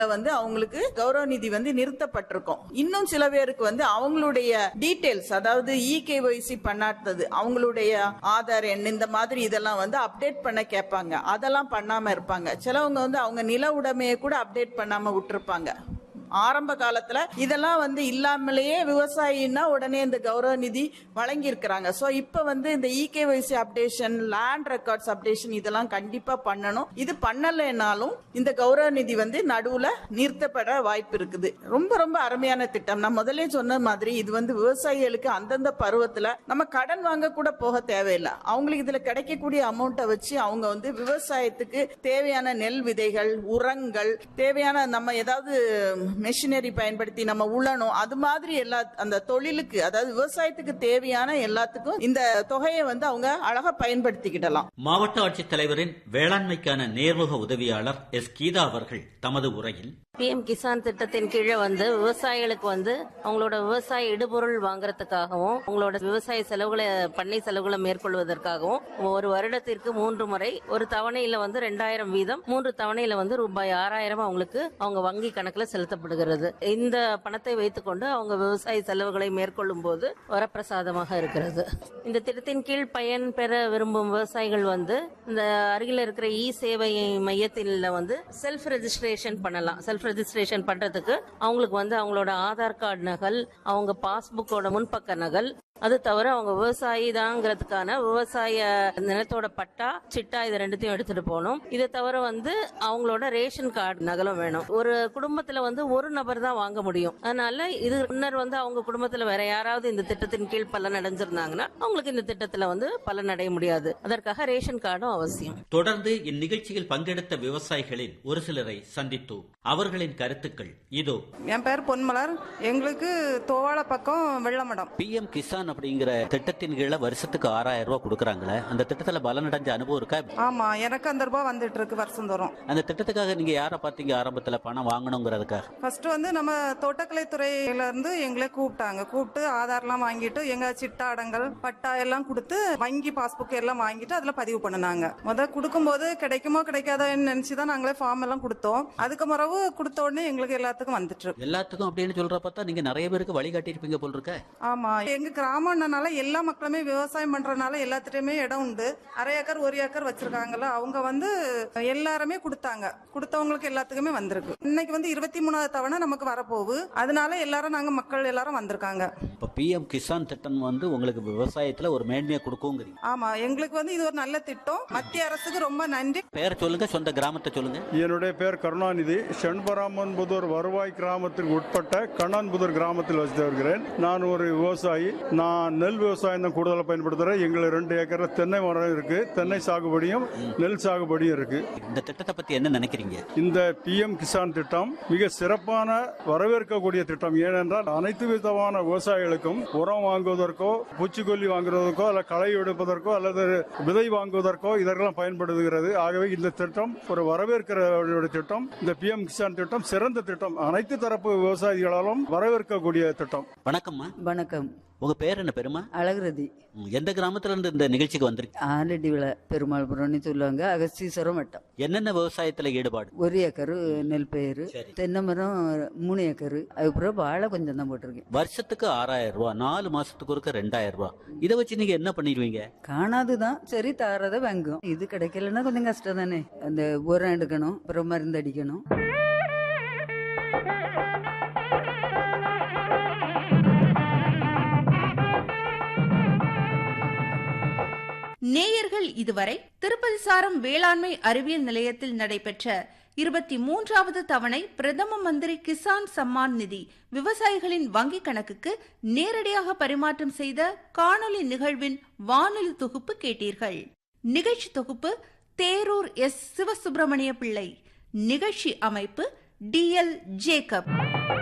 வந்து அவங்களுக்கு கௌரவ நிதி வந்து நிறுத்தப்பட்டிருக்கும் இன்னும் சில பேருக்கு வந்து அவங்களுடைய டீடைல்ஸ் அதாவது இகேஒய்சி பண்ணாதது அவங்களுடைய ஆதார் எண் இந்த மாதிரி இதெல்லாம் வந்து அப்டேட் பண்ண கேட்பாங்க அதெல்லாம் பண்ணாம இருப்பாங்க சிலவங்க வந்து அவங்க நில உடைமையை கூட அப்டேட் பண்ணாம விட்டுருப்பாங்க ஆரம்ப காலத்துல இதெல்லாம் வந்து இல்லாமலேயே விவசாயின்னா உடனே இந்த கௌரவ நிதி வழங்கி இருக்கிறாங்க சோ இப்ப வந்து இந்த eKYC updation land records updation இதெல்லாம் கண்டிப்பா பண்ணணும் இது பண்ணலைனாலும் இந்த கௌரவ நிதி வந்து நடுவுல நிறுத்தப்பட வாய்ப்பு இருக்குது ரொம்ப ரொம்ப அருமையான திட்டம் நான் முதல்ல சொன்ன மாதிரி இது வந்து விவசாயிகளுக்கு அந்தந்த பருவத்துல நம்ம கடன் வாங்க கூட போக தேவையில்லை அவங்களுக்கு இதுல கிடைக்கக்கூடிய அமௌண்ட்டை வச்சு அவங்க வந்து விவசாயத்துக்கு தேவையான நெல் விதைகள் உரங்கள் தேவையான நம்ம ஏதாவது மெஷினரி பயன்படுத்தி நம்ம உழணும் அது மாதிரி எல்லா அந்த தொழிலுக்கு அதாவது விவசாயத்துக்கு தேவையான எல்லாத்துக்கும் இந்த தொகையை வந்து அவங்க அழகா பயன்படுத்திக்கிடலாம் மாவட்ட ஆட்சித்தலைவரின் வேளாண்மைக்கான நேர்முக உதவியாளர் எஸ் கீதா அவர்கள் தமது உரையில் பிஎம் கிசான் திட்டத்தின் கீழே வந்து விவசாயிகளுக்கு வந்து அவங்களோட விவசாய இடுபொருள் வாங்குறதுக்காகவும் அவங்களோட விவசாய செலவுகளை பண்ணை செலவுகளை மேற்கொள்வதற்காகவும் ஒரு வருடத்திற்கு மூன்று முறை ஒரு தவணையில வந்து ரெண்டாயிரம் வீதம் மூன்று தவணையில வந்து ரூபாய் ஆறாயிரம் அவங்களுக்கு அவங்க வங்கி கணக்குல செலுத்தப்படுகிறது இந்த பணத்தை வைத்துக்கொண்டு அவங்க விவசாய செலவுகளை மேற்கொள்ளும் போது வரப்பிரசாதமாக இருக்கிறது இந்த திட்டத்தின் கீழ் பயன் பெற விரும்பும் விவசாயிகள் வந்து இந்த அருகில் இருக்கிற இ சேவை மையத்தில் வந்து செல்ஃப் ரெஜிஸ்ட்ரேஷன் பண்ணலாம் செல்ஃப் ரெஜிஸ்ட்ரேஷன் பண்றதுக்கு அவங்களுக்கு வந்து அவங்களோட ஆதார் கார்டு நகல் அவங்க பாஸ்புக்கோட முன்பக்க நகல் அது தவிர அவங்க விவசாயி தாங்கிறதுக்கான விவசாய நிலத்தோட பட்டா சிட்டா இது ரெண்டுத்தையும் எடுத்துட்டு போகணும் இதை தவிர வந்து அவங்களோட ரேஷன் கார்டு நகலும் வேணும் ஒரு குடும்பத்துல வந்து ஒரு நபர் தான் வாங்க முடியும் அதனால இது முன்னர் வந்து அவங்க குடும்பத்துல வேற யாராவது இந்த திட்டத்தின் கீழ் பலன் அடைஞ்சிருந்தாங்கன்னா அவங்களுக்கு இந்த திட்டத்துல வந்து பலன் அடைய முடியாது அதற்காக ரேஷன் கார்டும் அவசியம் தொடர்ந்து இந்நிகழ்ச்சியில் பங்கெடுத்த விவசாயிகளில் ஒரு சிலரை சந்தித்தோம் அவர்களின் கருத்துக்கள் இதோ என் பேர் பொன்மலர் எங்களுக்கு தோவாள பக்கம் வெள்ளமடம் பிஎம் கிசான் அப்படிங்கிற திட்டத்தின் கீழ வருஷத்துக்கு ஆறாயிரம் ரூபாய் கொடுக்கறாங்களே அந்த திட்டத்துல பலனடைஞ்ச அனுபவம் இருக்கா ஆமா எனக்கு அந்த ரூபாய் வந்துட்டு இருக்கு வருஷம் தோறும் அந்த திட்டத்துக்காக நீங்க யாரை பார்த்தீங்க ஆரம்பத்துல பணம் வாங்கணுங்கிறதுக்காக ஃபர்ஸ்ட் வந்து நம்ம தோட்டக்கலை துறையில இருந்து எங்களை கூப்பிட்டாங்க கூப்பிட்டு ஆதார்லாம் வாங்கிட்டு எங்க சிட்டா அடங்கல் பட்டா எல்லாம் கொடுத்து வங்கி பாஸ்புக் எல்லாம் வாங்கிட்டு அதுல பதிவு பண்ணுனாங்க முத கொடுக்கும்போது கிடைக்குமோ கிடைக்காதோன்னு நினைச்சு தான் நாங்களே ஃபார்ம் எல்லாம் கொடுத்தோம் அதுக்கு பிறகு கொடுத்த உடனே எங்களுக்கு எல்லாத்துக்கும் வந்துட்டு இருக்கு. எல்லாத்துக்கும் அப்படின்னு சொல்ற பார்த்தா நீங்க நிறைய பேருக்கு வழிகாட்டி இருப்பீங்க போல் இருக்க ஆமா எங்க கிராமம்னால எல்லா மக்களுமே விவசாயம் பண்றதுனால எல்லாத்துலயுமே இடம் உண்டு அரை ஏக்கர் ஒரு ஏக்கர் வச்சிருக்காங்கல்ல அவங்க வந்து எல்லாருமே கொடுத்தாங்க கொடுத்தவங்களுக்கு எல்லாத்துக்குமே வந்திருக்கு இன்னைக்கு வந்து இருபத்தி மூணாவது தவணை நமக்கு வரப்போகுது அதனால எல்லாரும் நாங்க மக்கள் எல்லாரும் வந்திருக்காங்க இப்ப பிஎம் கிசான் திட்டம் வந்து உங்களுக்கு விவசாயத்துல ஒரு மேன்மையை கொடுக்குங்கிறீங்க ஆமா எங்களுக்கு வந்து இது ஒரு நல்ல திட்டம் மத்திய அரசுக்கு ரொம்ப நன்றி பேரை சொல்லுங்க சொந்த கிராமத்தை சொல்லுங்க என்னுடைய பேர் கருணாநிதி செண்பராமன்புதூர் வருவாய் கிராமத்திற்கு உட்பட்ட கண்ணான்புதூர் கிராமத்தில் வசித்து வருகிறேன் நான் ஒரு விவசாயி நான் நெல் விவசாயம் தான் கூடுதலாக பயன்படுத்துகிறேன் எங்களுக்கு ரெண்டு ஏக்கர் தென்னை மரம் இருக்கு தென்னை சாகுபடியும் நெல் சாகுபடியும் இருக்கு இந்த திட்டத்தை பத்தி என்ன நினைக்கிறீங்க இந்த பிஎம் கிசான் திட்டம் மிக சிறப்பான வரவேற்கக்கூடிய திட்டம் ஏனென்றால் அனைத்து விதமான விவசாயிகளுக்கும் உரம் வாங்குவதற்கோ பூச்சிக்கொல்லி வாங்குவதற்கோ அல்ல களை எடுப்பதற்கோ அல்லது விதை வாங்குவதற்கோ இதெல்லாம் பயன்படுகிறது ஆகவே இந்த திட்டம் ஒரு வரவேற்கிற ஒரு திட்டம் இந்த பிஎம் கிசான் திட்டம் சிறந்த திட்டம் அனைத்து தரப்பு விவசாயிகளாலும் வரவேற்கக்கூடிய திட்டம் வணக்கம்மா வணக்கம் உங்க பேர் என்ன பெருமா அழகுரதி ம், எந்த கிராமத்துல இருந்து இந்த நிகழ்ச்சிக்கு வந்திருக்கு ஆலடி விழா பெருமாள்புரம்னு சொல்லுவாங்க அகஸ்தீஸ்வரம் வட்டம் என்னென்ன விவசாயத்துல ஈடுபாடு ஒரு ஏக்கரு நெல் பயிர் சரி. தென்னை மரம் மூணு ஏக்கரு அதுக்கப்புறம் வாழை கொஞ்சம் தான் போட்டிருக்கேன் வருஷத்துக்கு ஆறாயிரம் ரூபாய் நாலு மாசத்துக்கு ஒருக்க ரெண்டாயிரம் ரூபாய் இதை வச்சு நீங்க என்ன பண்ணிடுவீங்க காணாதுதான் சரி தாரத வாங்கும் இது கிடைக்கலன்னா கொஞ்சம் கஷ்டம் தானே அந்த உரம் எடுக்கணும் அப்புறம் மருந்து அடிக்கணும் நேயர்கள் இதுவரை திருப்பதி சாரம் வேளாண்மை அறிவியல் நிலையத்தில் நடைபெற்ற இருபத்தி மூன்றாவது தவணை பிரதம மந்திரி கிசான் சம்மான் நிதி விவசாயிகளின் வங்கிக் கணக்குக்கு நேரடியாக பரிமாற்றம் செய்த காணொலி நிகழ்வின் வானொலி தொகுப்பு கேட்டீர்கள் நிகழ்ச்சி தொகுப்பு தேரூர் எஸ் சிவசுப்பிரமணிய பிள்ளை நிகழ்ச்சி அமைப்பு டி எல் ஜேக்கப்